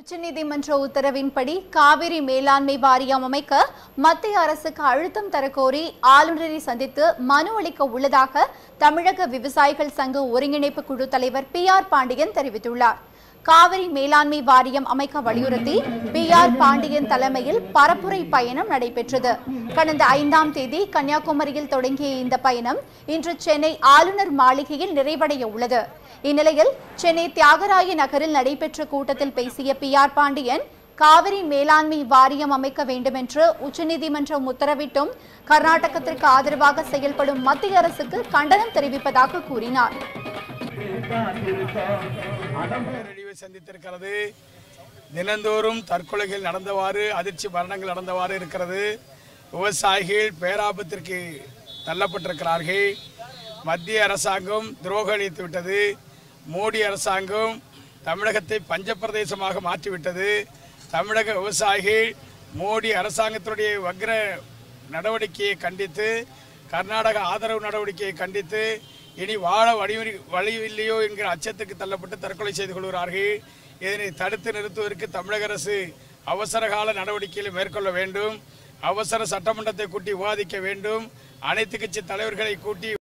உச்சநீதிமன்ற உத்தரவின்படி காவிரி மேலாண்மை வாரியம் அமைக்க மத்திய அரசுக்கு அழுத்தம் தரக்கோரி ஆளுநரை சந்தித்து மனு அளிக்க உள்ளதாக தமிழக விவசாயிகள் சங்க ஒருங்கிணைப்பு குழு தலைவர் பி ஆர் பாண்டியன் தெரிவித்துள்ளார் காவிரி மேலாண்மை வாரியம் அமைக்க வலியுறுத்தி பி ஆர் பாண்டியன் தலைமையில் பரப்புரை பயணம் நடைபெற்றது கடந்த ஐந்தாம் தேதி கன்னியாகுமரியில் தொடங்கிய இந்த பயணம் இன்று சென்னை ஆளுநர் மாளிகையில் நிறைவடைய உள்ளது இந்நிலையில் சென்னை தியாகராய நகரில் நடைபெற்ற கூட்டத்தில் பேசிய பி ஆர் பாண்டியன் காவிரி மேலாண்மை வாரியம் அமைக்க வேண்டும் என்று உச்சநீதிமன்றம் உத்தரவிட்டும் கர்நாடகத்திற்கு ஆதரவாக செயல்படும் மத்திய அரசுக்கு கண்டனம் தெரிவிப்பதாக கூறினார் பேரழிவை சந்தித்திருக்கிறது தினந்தோறும் தற்கொலைகள் நடந்தவாறு அதிர்ச்சி மரணங்கள் நடந்தவாறு இருக்கிறது விவசாயிகள் பேராபத்திற்கு தள்ளப்பட்டிருக்கிறார்கள் மத்திய அரசாங்கம் துரோகம் அளித்து விட்டது மோடி அரசாங்கம் தமிழகத்தை பஞ்சப்பிரதேசமாக மாற்றிவிட்டது தமிழக விவசாயிகள் மோடி அரசாங்கத்தினுடைய வக்ர நடவடிக்கையை கண்டித்து கர்நாடக ஆதரவு நடவடிக்கையை கண்டித்து இனி வாழ வழி வழியில்லையோ என்கிற அச்சத்துக்கு தள்ளப்பட்டு தற்கொலை செய்து கொள்கிறார்கள் இதனை தடுத்து நிறுத்துவதற்கு தமிழக அரசு அவசர கால நடவடிக்கைகளை மேற்கொள்ள வேண்டும் அவசர சட்டமன்றத்தை கூட்டி விவாதிக்க வேண்டும் அனைத்து கட்சி தலைவர்களை கூட்டி